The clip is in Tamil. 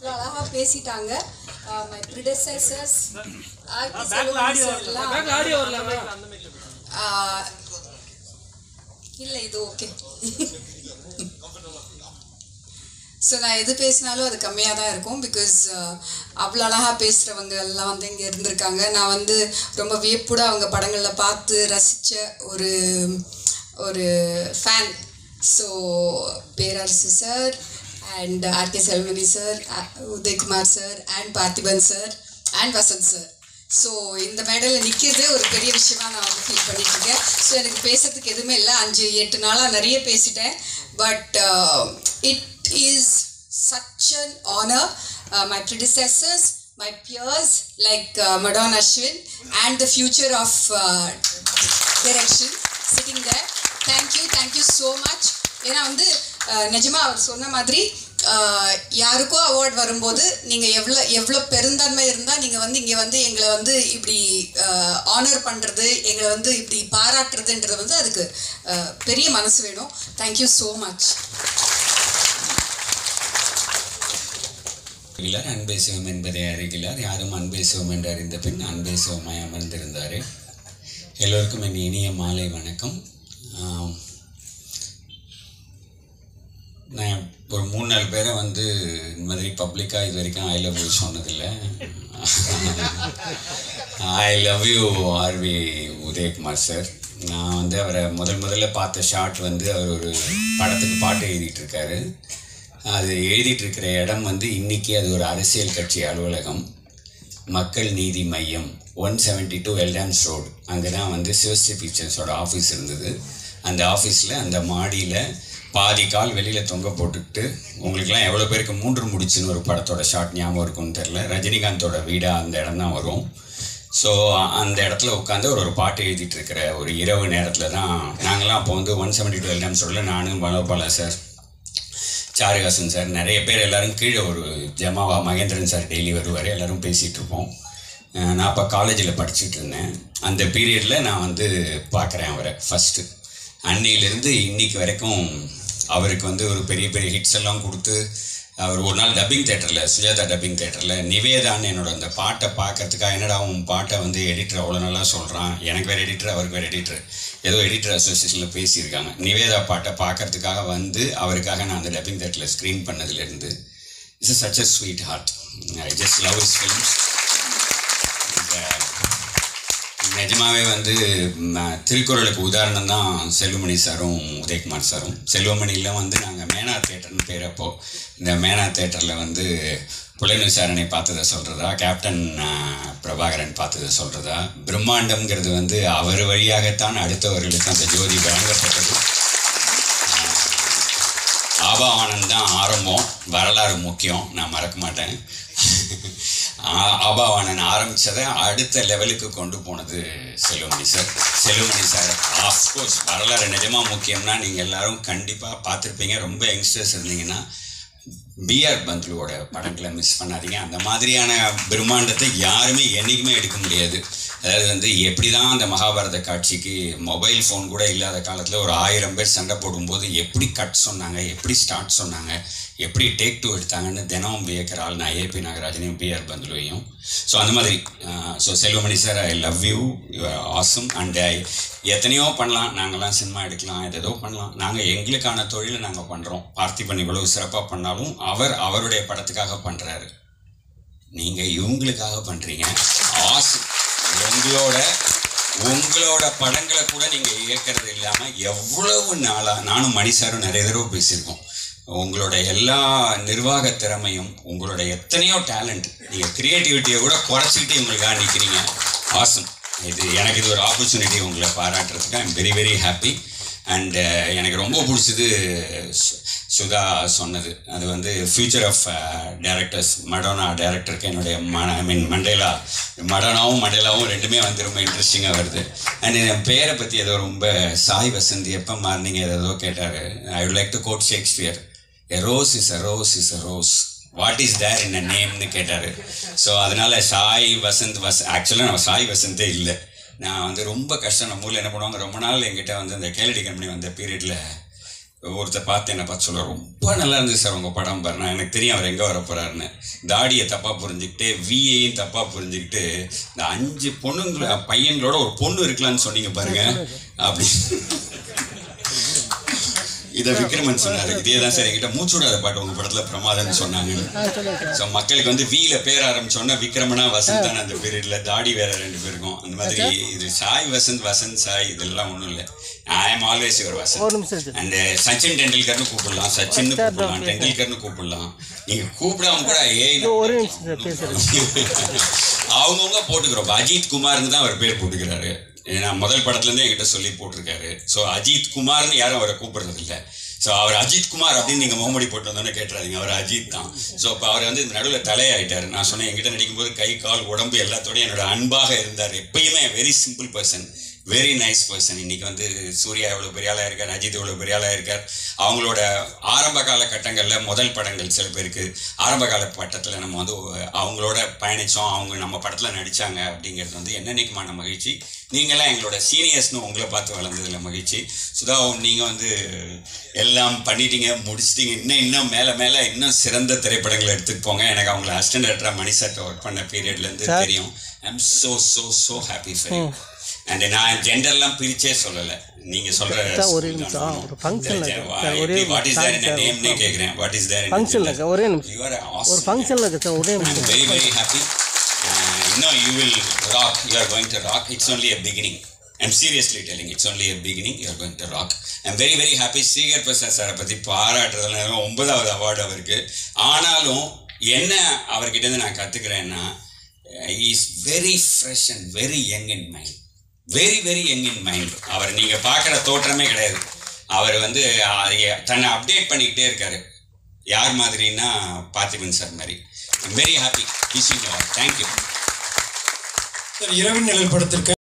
அவ்வளோ அழகாக பேசிட்டாங்க மை ப்ரிடெசர்ஸ் பேக்ல ஆடியோ வரலாமா இல்லை இது ஓகே ஸோ நான் எது பேசினாலும் அது கம்மியாக தான் இருக்கும் பிகாஸ் அவ்வளோ அழகாக பேசுகிறவங்க எல்லாம் வந்து இங்கே இருந்திருக்காங்க நான் வந்து ரொம்ப வியப்புட அவங்க படங்களில் பார்த்து ரசித்த ஒரு ஒரு fan so Perarasu sir and RK Selvamani sir Udhayakumar sir and Parthiban sir and Vasanth sir so இந்த மேடையில் நிற்கிறது ஒரு பெரிய விஷயமா நான் வந்து ஃபீல் பண்ணிட்டு இருக்கேன் ஸோ எனக்கு பேசுறதுக்கு எதுவுமே இல்லை அஞ்சு எட்டு நாளாக நிறைய பேசிட்டேன் but it is such an honour my predecessors my peers like Madonne Ashwin and the future of direction sitting there thank you thank you so much ஏன்னா வந்து அஹ், நிஜமா அவர் சொன்ன மாதிரி அஹ், யாருக்கோ அவார்ட் வரும்போது நீங்கள் எவ்வளோ எவ்வளோ பெருந்தன்மை இருந்தால் நீங்கள் வந்து இங்கே வந்து எங்களை வந்து இப்படி ஆனர் பண்ணுறது எங்களை வந்து இப்படி பாராட்டுறதுன்றது வந்து அதுக்கு அஹ், பெரிய மனசு வேணும் தேங்க்யூ ஸோ மச் அறிகிறார் அன்பே சிவம் என்பதை அறிகிறார் யாரும் அன்பே சிவம் என்று அறிந்த பின் அன்பே சிவமாய் அமர்ந்திருந்தார் எல்லோருக்கும் என் இனிய மாலை வணக்கம் ஆம், நான் ஒரு மூணு நாலு பேரை வந்து இந்த மாதிரி பப்ளிக்காக இது வரைக்கும் ஐ லவ் யூ சொன்னதில்லை I love you RV Udhayakumar sir நான் வந்து அவரை முதல் முதல்ல பார்த்த ஷாட் வந்து அவர் ஒரு படத்துக்கு பாட்டு எழுதிட்டு இருக்காரு அது எழுதிட்டு இருக்கிற இடம் வந்து இன்னைக்கு அது ஒரு அரசியல் கட்சி அலுவலகம் Makkal Needhi Maiam one seventy two Eldams road அங்கே தான் வந்து சிவஸ்ரீ பிக்சர்ஸோட ஆஃபீஸ் இருந்தது அந்த ஆஃபீஸில் அந்த மாடியில் பாதி கால் வெளியில் தொங்க போட்டுக்கிட்டு உங்களுக்குலாம் எவ்வளோ பேருக்கு மூன்று முடிச்சுன்னு ஒரு படத்தோட ஷாட் ஞாபகம் இருக்கும்னு தெரில ரஜினிகாந்தோட வீடாக அந்த இடம் தான் வரும் ஸோ அந்த இடத்துல உட்காந்து ஒரு ஒரு பாட்டு எழுதிட்டு இருக்கிற ஒரு இரவு நேரத்தில் தான் நாங்களாம் அப்போ வந்து ஒன் செவன்ட்டி டூ எல்டாம்ஸ் ரோடில் நானும் மனோபாலா சார் சாருகாசன் சார் நிறைய பேர் எல்லாரும் கீழே ஒரு ஜமாவா மகேந்திரன் சார் டெய்லி வருவார் எல்லாரும் பேசிகிட்டு இருப்போம் அஹ் நான் அப்போ காலேஜில் படிச்சுட்டு இருந்தேன் அந்த பீரியடில் நான் வந்து பார்க்குறேன் அவரை ஃபஸ்ட்டு அன்னையிலேருந்து இன்னைக்கு வரைக்கும் அவருக்கு வந்து ஒரு பெரிய பெரிய ஹிட்ஸ் எல்லாம் கொடுத்து அவர் ஒரு நாள் டப்பிங் தேட்டரில் சுஜாதா டப்பிங் தேட்டரில் நிவேதான்னு என்னோட அந்த பாட்டை பார்க்கறதுக்காக என்னடா உன் பாட்டை வந்து எடிட்டர் அவ்வளோ நல்லா சொல்கிறான் எனக்கு வேறு எடிட்டர் அவருக்கு வேறு எடிட்டர் ஏதோ எடிட்டர் அசோசியேஷனில் பேசியிருக்காங்க நிவேதா பாட்டை பார்க்கறதுக்காக வந்து அவருக்காக நான் அந்த டப்பிங் தேட்டரில் ஸ்க்ரீன் பண்ணதுலேருந்து it's such a sweetheart I just love his films நிஜமாவே வந்து ம, திருக்குறளுக்கு உதாரணம் தான் செல்வமணி சாரும் உதயகுமார் சாரும் செல்வமணியில் வந்து நாங்கள் மேனா தேட்டர்னு பேர் அப்போ இந்த மேனா தேட்டரில் வந்து புலன் விசாரணை பார்த்ததை சொல்கிறதா கேப்டன் ஆ, பிரபாகரன் பார்த்ததை சொல்கிறதா பிரம்மாண்டம்ங்கிறது வந்து அவர் வழியாகத்தான் அடுத்தவர்களுக்கு அந்த ஜோதி வழங்கப்பட்டது ஆபாவானன் தான் ஆரம்பம் வரலாறு முக்கியம் நான் மறக்க மாட்டேன் ஆ- ஆபாவானன் ஆரம்பிச்சதை அடுத்த லெவலுக்கு கொண்டு போனது Selvamani sir Selvamani sir of course வரலாறு நிஜமாக முக்கியம்னா நீங்கள் எல்லாரும் கண்டிப்பாக பார்த்துருப்பீங்க ரொம்ப யங்ஸ்டர்ஸ் இருந்தீங்கன்னா பிஆர் பந்துலுவோட படங்களை மிஸ் பண்ணாதீங்க அந்த மாதிரியான பிரம்மாண்டத்தை யாருமே என்றைக்குமே எடுக்க முடியாது அதாவது வந்து எப்படி தான் அந்த மகாபாரத காட்சிக்கு மொபைல் ஃபோன் கூட இல்லாத காலத்தில் ஒரு ஆயிரம் பேர் சண்டை போடும்போது எப்படி கட் சொன்னாங்க எப்படி ஸ்டார்ட் சொன்னாங்க எப்படி டேக் டூ எடுத்தாங்கன்னு தினம் வியக்கிற ஆள் நான் ஏபி நாகராஜனையும் பிஆர் பந்துலுவையும் ஸோ அந்த மாதிரி so Selvamani sir I love you awesome and I எத்தனையோ பண்ணலாம் நாங்கள்லாம் சினிமா எடுக்கலாம் எதோ பண்ணலாம் நாங்கள் எங்களுக்கான தொழிலை நாங்கள் பண்ணுறோம் பார்த்திபன் இவ்வளவு சிறப்பாக பண்ணாலும் அவர் அவருடைய படத்துக்காக பண்ணுறாரு நீங்கள் இவங்களுக்காக பண்ணுறீங்க ஆசை உங்களோட உங்களோட படங்களை கூட நீங்கள் இயக்கிறது இல்லாமல் எவ்வளவு நாளாக நானும் மணி சாரும் நிறைய தடவை பேசியிருக்கோம் உங்களோட எல்லா நிர்வாக திறமையும் உங்களோட எத்தனையோ டேலண்ட் நீங்கள் க்ரியேட்டிவிட்டியை கூட குறைச்சிக்கிட்டு உங்களுக்காக நிற்கிறீங்க ஆசம் இது எனக்கு இது ஒரு ஆப்பர்ச்சுனிட்டி உங்களை பாராட்டுறதுக்கு I'm very very happy and எனக்கு ரொம்ப பிடிச்சது சு- சுதா சொன்னது அது வந்து ஃபியூச்சர் ஆஃப் டேரக்டர்ஸ் மடோனா டேரக்டருக்கு என்னுடைய ம ஐ மீன் மண்டேலா மடோனாவும் மண்டேலாவும் ரெண்டுமே வந்து ரொம்ப இன்ட்ரெஸ்டிங்காக வருது அண்ட் என் பேரை பற்றி ஏதோ ரொம்ப சாய் வசந்த் எப்போ மாறினீங்க ஏதோ கேட்டார் I would like to quote Shakespeare a rose is a rose is a rose what is there in a நேம்னு கேட்டார் ஸோ அதனால சாய் வசந்த் வஸ் ஆக்சுவலாக நம்ம சாய் வசந்தே இல்லை நான் வந்து ரொம்ப கஷ்டம் நம்ம ஊரில் என்ன பண்ணுவாங்க ரொம்ப நாள் என்கிட்ட வந்து இந்த கேலடி கம்பெனி வந்த பீரியடில் ஒருத்தர் பார்த்து என்னை பார்த்து சொல்ல ரொம்ப நல்லா இருந்துச்சு சார் உங்கள் படம் பாரு நான் எனக்கு தெரியும் அவர் எங்கே வர போகிறாருன்னு தாடியை தப்பாக புரிஞ்சுக்கிட்டு விஏயும் தப்பாக புரிஞ்சுக்கிட்டு இந்த அஞ்சு பொண்ணுங்கள பையன்களோட ஒரு பொண்ணு இருக்கலாம்னு சொன்னீங்க பாருங்க அப்படி இதை விக்ரமன் சொன்னாரு இதே தான் சார் என்கிட்ட மூச்சுடாத பாட்டு உங்க படத்துல பிரமாதம்னு சொன்னாங்க ஸோ மக்களுக்கு வந்து வீல பேர் ஆரம்பிச்சோன்னா விக்ரமனா வசந்த் தானே அந்த பீரியட்ல தாடி வேற ரெண்டு பேருக்கும் அந்த மாதிரி இது சாய் வசந்த் வசந்த் சாய் இதெல்லாம் ஒன்றும் இல்லை ஐ எம் ஆல்வேஸ் யுவர் ஒரு வசந்த் நிமிஷம் இருக்கு. அண்ட் சச்சின் டெண்டுல்கர்னு கூப்பிடலாம் சச்சின் கூப்பிடலாம் டெண்டுல்கர்னு கூப்பிடலாம் நீங்க கூப்பிடாம கூட ஏய் இதோ ஒரு நிமிஷம் சார் பேசுகிறேன் அவங்கவுங்க போட்டுக்கிறோம் அஜித் குமார்னு தான் அவர் பேர் போட்டுக்கிறாரு ஏன்னா முதல் படத்துலேருந்தே என்கிட்ட சொல்லி போட்டிருக்காரு ஸோ அஜித் குமார்னு யாரும் அவரை கூப்பிடுறது இல்லை ஸோ அவர் அஜித் குமார் அப்படின்னு நீங்கள் முகமடி போட்டு வந்தோன்னே கேட்டுறாதீங்க அவர் அஜித் தான் ஸோ இப்போ அவர் வந்து நடுவில் தலையாயிட்டார் நான் சொன்னேன் என்கிட்ட நடிக்கும்போது கை கால் உடம்பு எல்லாத்தோடையும் என்னோட அன்பாக இருந்தார் எப்பயுமே very simple person very nice person இன்னைக்கு வந்து சூர்யா எவ்வளோ பெரிய ஆளாக இருக்கார் அஜித் எவ்வளோ பெரிய ஆளாக இருக்கார் அவங்களோட ஆரம்ப காலகட்டங்களில் முதல் படங்கள் சில பேருக்கு ஆரம்ப கால பட்டத்தில் நம்ம வந்து அவங்களோட பயணித்தோம் அவங்க நம்ம படத்தில் நடித்தாங்க அப்படிங்கிறது வந்து என்னென்னைக்குமான மகிழ்ச்சி நீங்களாம் எங்களோட சீனியர்ஸ்னு உங்களை பார்த்து வளர்ந்ததுல மகிழ்ச்சி சுதா நீங்கள் வந்து எல்லாம் பண்ணிட்டீங்க முடிச்சிட்டீங்க இன்னும் இன்னும் மேலே மேலே இன்னும் சிறந்த திரைப்படங்களை எடுத்துட்டு போங்க எனக்கு அவங்கள அசிஸ்டன்ட் டேரக்டராக மணி சார்ட்ட ஒர்க் பண்ண பீரியட்லேருந்து Sir. தெரியும் I am so so so happy for you and நான் ஜெண்டர்லாம் பிரிச்சே சொல்லலை நீங்க சொல்ற சார், ஒரு நிமிஷம். ஒரு function ல இருக்கு. சார், ஒரே ஒரு what is there in sir, நேம்னே கேக்குறேன் வாட் இஸ் தேர் ஃபங்க்ஷனில் இருக்க ஒரே நிமிஷம் யூ ஆர் ஒரு ஃபங்க்ஷனில் இருக்க சார் ஒரே நிமிஷம் வெரி வெரி ஹாப்பி இன்னும் you will rock you are going to rock it's only a beginning I'm seriously telling it's only a beginning you are going to rock I'm very very happy Srikar Prasad சாரை பற்றி பாராட்டுறதுல ஒன்பதாவது அவார்டு அவருக்கு ஆனாலும் என்ன அவர்கிட்ட இருந்து நான் கற்றுக்கிறேன்னா is very fresh and very young in mind very very young in mind அவர் நீங்கள் பார்க்குற தோற்றமே கிடையாது அவர் வந்து அஹ், தன்னை அப்டேட் பண்ணிக்கிட்டே இருக்காரு யார் மாதிரின்னா பார்த்திபன் சார் மாதிரி very happy wishing thank you sir Iravin Nizhal படத்திற்கு